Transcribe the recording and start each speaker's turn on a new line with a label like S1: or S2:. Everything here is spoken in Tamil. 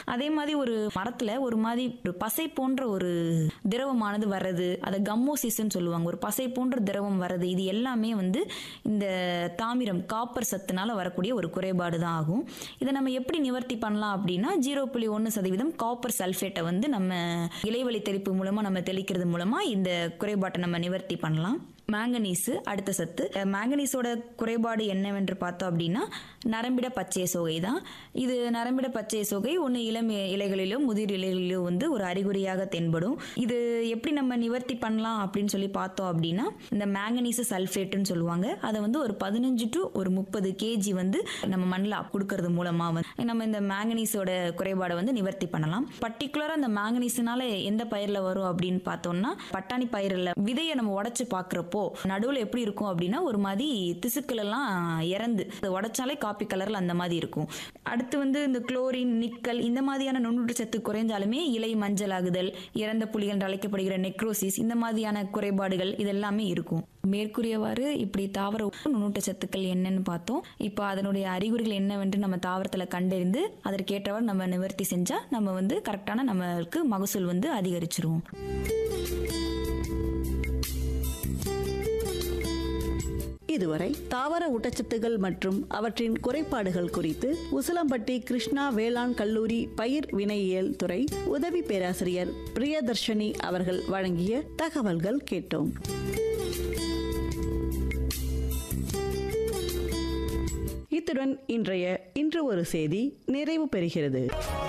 S1: அதே மாதிரி ஒரு மரத்துல ஒரு மாதிரி ஒரு பசை போன்ற ஒரு திரவமானது வர்றது அதை கம்மோசிஸ்ன்னு சொல்லுவாங்க ஒரு பசை போன்ற திரவம் வர்றது இது எல்லாமே வந்து இந்த தாமிரம் காப்பர் சத்துனால வரக்கூடிய ஒரு குறைபாடு தான் ஆகும் இதை நம்ம எப்படி நிவர்த்தி பண்ணலாம் அப்படின்னா ஜீரோ புள்ளி ஒன்று சதவீதம் காப்பர் சல்ஃபேட்டை வந்து நம்ம இலைவழி தெளிப்பு மூலமா நம்ம தெளிக்கிறது மூலமா இந்த குறைபாட்டை நம்ம நிவர்த்தி பண்ணலாம் மேங்கனீஸு அடுத்த சத்து அஹ் மேங்கனீஸோட குறைபாடு என்னவென்று பார்த்தோம் அப்படின்னா நரம்பிட பச்சை சோகை தான் இது நரம்பிட பச்சை சோகை ஒன்று இளம் இலைகளிலோ முதிர் இலைகளிலோ வந்து ஒரு அறிகுறியாக தென்படும் இது எப்படி நம்ம நிவர்த்தி பண்ணலாம் அப்படின்னு சொல்லி பார்த்தோம் அப்படின்னா இந்த மேங்கனீஸு சல்ஃபேட்டுன்னு சொல்லுவாங்க அதை வந்து ஒரு பதினஞ்சு டு ஒரு முப்பது கேஜி வந்து நம்ம மண்ணில் கொடுக்கறது மூலமாக வந்து நம்ம இந்த மேங்கனீஸோட குறைபாடை வந்து நிவர்த்தி பண்ணலாம் பர்டிகுலராக இந்த மேங்கனீஸ்னால எந்த பயிரில் வரும் அப்படின்னு பார்த்தோம்னா பட்டாணி பயிரில் விதையை நம்ம உடைச்சு பார்க்குறப்போ நடுவில் எப்படி இருக்கும் அப்படின்னா ஒரு மாதிரி திசுக்கள் எல்லாம் இறந்து அதை உடைச்சாலே காப்பி கலரில் அந்த மாதிரி இருக்கும் அடுத்து வந்து இந்த குளோரின் நிக்கல் இந்த மாதிரியான நுண்ணூட்டச்சத்து குறைஞ்சாலுமே இலை மஞ்சள் ஆகுதல் இறந்த புலிகள் என்று அழைக்கப்படுகிற நெக்ரோசிஸ் இந்த மாதிரியான குறைபாடுகள் இதெல்லாமே இருக்கும் மேற்கூறியவாறு இப்படி தாவர நுண்ணூட்டச்சத்துக்கள் என்னன்னு பார்த்தோம் இப்போ அதனுடைய அறிகுறிகள் என்னவென்று நம்ம தாவரத்தில் கண்டறிந்து அதற்கேற்றவாறு நம்ம நிவர்த்தி செஞ்சா நம்ம வந்து கரெக்டான நம்மளுக்கு மகசூல் வந்து அதிகரிச்சிருவோம்
S2: இதுவரை தாவர ஊட்டச்சத்துகள் மற்றும் அவற்றின் குறைபாடுகள் குறித்து உசிலம்பட்டி கிருஷ்ணா வேளாண் கல்லூரி பயிர் வினையியல் துறை உதவி பேராசிரியர் பிரியதர்ஷினி அவர்கள் வழங்கிய தகவல்கள் கேட்டோம் இத்துடன் இன்றைய இன்று ஒரு செய்தி நிறைவு பெறுகிறது